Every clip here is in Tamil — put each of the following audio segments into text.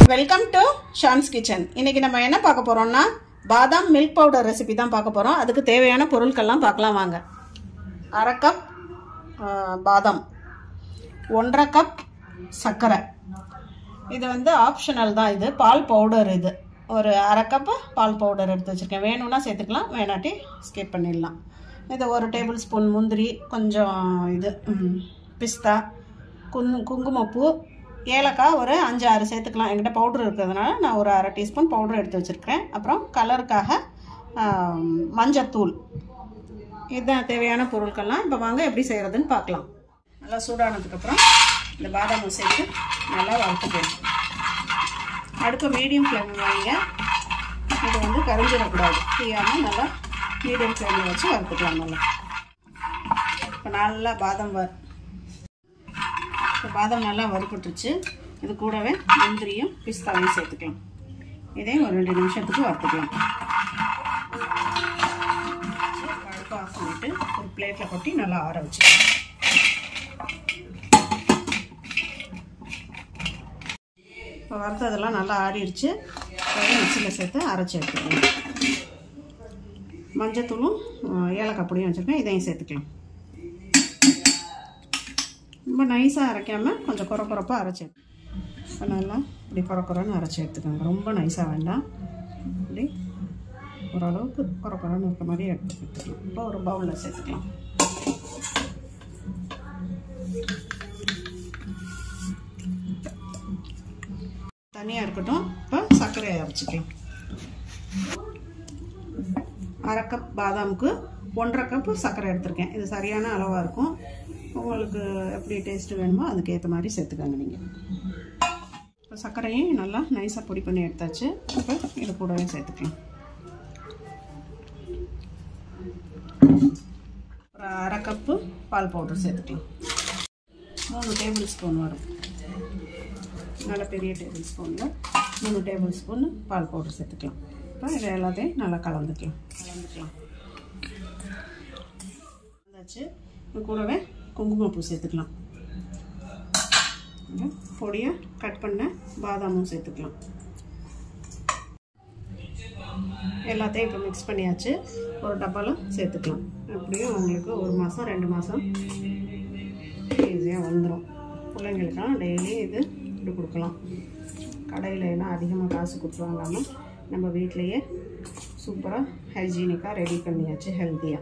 வெல்கம் டு ஷான்ஸ் கிச்சன் இன்னைக்கு நம்ம என்ன பார்க்க போறோம்னா பாதாம் மில்க் பவுடர் ரெசிபி தான் பார்க்க போறோம் அதுக்கு தேவையான பொருட்கள்லாம் பார்க்கலாம் வாங்க அரை கப் ஆ, பாதாம் ஒன்றரை கப் சர்க்கரை இது வந்து ஆப்ஷனல் தான் இது பால் பவுடர் இது ஒரு அரை கப்பு பால் பவுடர் எடுத்து வச்சுருக்கேன் வேணும்னா சேர்த்துக்கலாம் வேணாட்டி ஸ்கிப் பண்ணிடலாம் இது ஒரு டேபிள் ஸ்பூன் முந்திரி கொஞ்சம் இது ம், பிஸ்தா குங் குங்குமப்பூ ஏலக்காய் ஒரு அஞ்சு ஆறு சேர்த்துக்கலாம் என்கிட்ட பவுடர் இருக்கிறதுனால நான் ஒரு அரை டீஸ்பூன் பவுடர் எடுத்து வச்சுருக்கேன் அப்புறம் கலருக்காக ஆம், மஞ்சத்தூள் இதுதான் தேவையான பொருட்கள்லாம் இப்போ வாங்க எப்படி செய்கிறதுன்னு பார்க்கலாம் நல்லா சூடானதுக்கப்புறம் இந்த பாதாமை சேர்த்து நல்லா வறுத்துக்கணும் அடுப்பு மீடியம் ஃப்ளேமில் வைங்க இது வந்து கரைஞ்சிடக்கூடாது தீயாமல் நல்லா மீடியம் ஃப்ளேமில் வச்சு வறுத்துக்கலாம் நல்லா இப்போ நல்லா பாதாம் வறு இப்போ பாதாம் நல்லா வறுப்பட்டுருச்சு இது கூடவே முந்திரியும் பிஸ்தாவையும் சேர்த்துக்கலாம் இதையும் ஒரு ரெண்டு நிமிஷத்துக்கு வறுத்துக்கலாம் அடுப்பு ஆஃப் பண்ணிவிட்டு ஒரு பிளேட்டில் கொட்டி நல்லா ஆற வச்சுக்கலாம் இப்போ வறுத்ததெல்லாம் நல்லா ஆறிடுச்சு மிக்சியில் சேர்த்து அரைச்சி எடுத்துக்கலாம் மஞ்சத்தூளும் அஹ், ஏலக்காய் பொடியும் வச்சுருக்கேன் இதையும் சேர்த்துக்கலாம் ரொம்ப நைஸாக அரைக்காமல் கொஞ்சம் குறை குறைப்பாக அரைச்சி இப்போ நல்லா இப்படி குறை குறைன்னு அரைச்சி எடுத்துக்கோங்க ரொம்ப நைஸாக வேண்டாம் இப்படி ஓரளவுக்கு குறை குறைன்னு இருக்க மாதிரி எடுத்து எடுத்துக்கலாம் இப்போ ஒரு பவுலில் சேர்த்துக்கலாம் தனியாக இருக்கட்டும் இப்போ சர்க்கரையை அரைச்சிக்கலாம் அரை கப் பாதாமுக்கு ஒன்றரை கப்பு சர்க்கரை எடுத்திருக்கேன் இது சரியான அளவாக இருக்கும் உங்களுக்கு எப்படி டேஸ்ட்டு வேணுமோ அதுக்கேற்ற மாதிரி சேர்த்துக்கோங்க நீங்கள் இப்போ சர்க்கரையும் நல்லா நைஸாக பொடி பண்ணி எடுத்தாச்சு இப்போ இது கூடவே சேர்த்துக்கலாம் ஒரு அரை கப்பு பால் பவுடர் சேர்த்துக்கலாம் மூணு டேபிள் ஸ்பூன் வரும் நல்ல பெரிய டேபிள் ஸ்பூனில் மூணு டேபிள் ஸ்பூன் பால் பவுடர் சேர்த்துக்கலாம் இப்போ இதை எல்லாத்தையும் நல்லா கலந்துக்கலாம் கலந்துக்கலாம் வந்தாச்சு இது கூடவே குங்குமப்பூ சேர்த்துக்கலாம் இந்த பொடியை கட் பண்ண பாதாமும் சேர்த்துக்கலாம் எல்லாத்தையும் இப்போ மிக்ஸ் பண்ணியாச்சு ஒரு டப்பாவில் சேர்த்துக்கலாம் அப்படியும் உங்களுக்கு ஒரு மாதம் ரெண்டு மாதம் ஈஸியாக வந்துடும் பிள்ளைங்களுக்கெல்லாம் டெய்லி இது இப்படி கொடுக்கலாம் கடையில் எல்லாம் அதிகமாக காசு கொடுத்து வாங்காமல் நம்ம வீட்டிலையே சூப்பராக ஹைஜீனிக்காக ரெடி பண்ணியாச்சு ஹெல்த்தியாக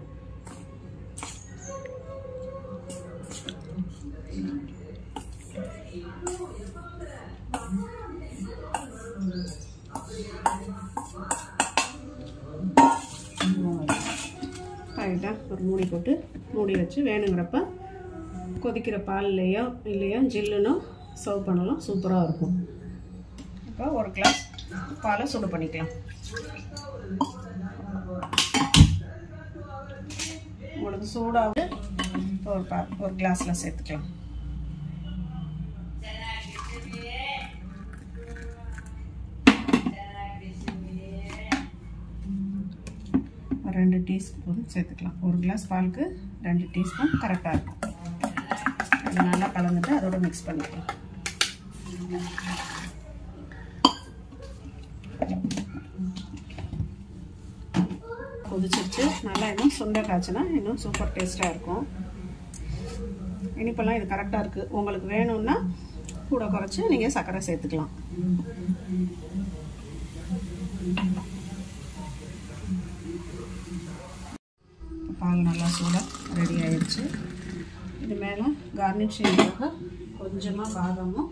ரைட்டாக ஒரு மூடி போட்டு மூடி வச்சு வேணுங்கிறப்ப கொதிக்கிற பால்லையோ இல்லையோ ஜில்லுனோ சர்வ் பண்ணலாம் சூப்பராக இருக்கும் இப்போ ஒரு கிளாஸ் பாலை சுடு பண்ணிக்கலாம் உங்களுக்கு சூடாக ஒரு பா ஒரு கிளாஸில் சேர்த்துக்கலாம் ஒரு ரெண்டு டீஸ்பூன் சேர்த்துக்கலாம் ஒரு கிளாஸ் பாலுக்கு ரெண்டு டீஸ்பூன் கரெக்டாக இருக்கும் இது நல்லா கலந்துட்டு அதோட மிக்ஸ் பண்ணிக்கலாம் கொதிச்சிருச்சு நல்லா இன்னும் சுண்டை காய்ச்சினா இன்னும் சூப்பர் டேஸ்ட்டாக இருக்கும் இனிப்பெல்லாம் இது கரெக்டாக இருக்குது உங்களுக்கு வேணும்னா கூட குறைச்சி நீங்கள் சர்க்கரை சேர்த்துக்கலாம் பால் நல்லா சூடாக ரெடி ஆயிடுச்சு இது மேலே கார்னிஷிங்காக கொஞ்சமாக பாதாமும்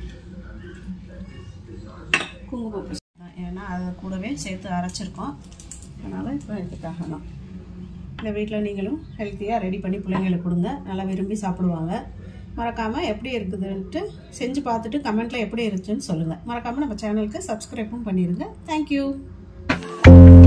குங்குமப்பூ சேர்த்தேன். ஏன்னா அதை கூடவே சேர்த்து அரைச்சிருக்கோம் அதனால் இப்போ இதுக்காக தான் இந்த வீட்டில் நீங்களும் ஹெல்த்தியாக ரெடி பண்ணி பிள்ளைங்களுக்கு கொடுங்க நல்லா விரும்பி சாப்பிடுவாங்க மறக்காமல் எப்படி இருக்குதுன்ட்டு செஞ்சு பார்த்துட்டு கமெண்ட்டில் எப்படி இருந்துச்சுன்னு சொல்லுங்கள் மறக்காமல் நம்ம சேனலுக்கு சப்ஸ்கிரைப்பும் பண்ணிடுங்க தேங்க்யூ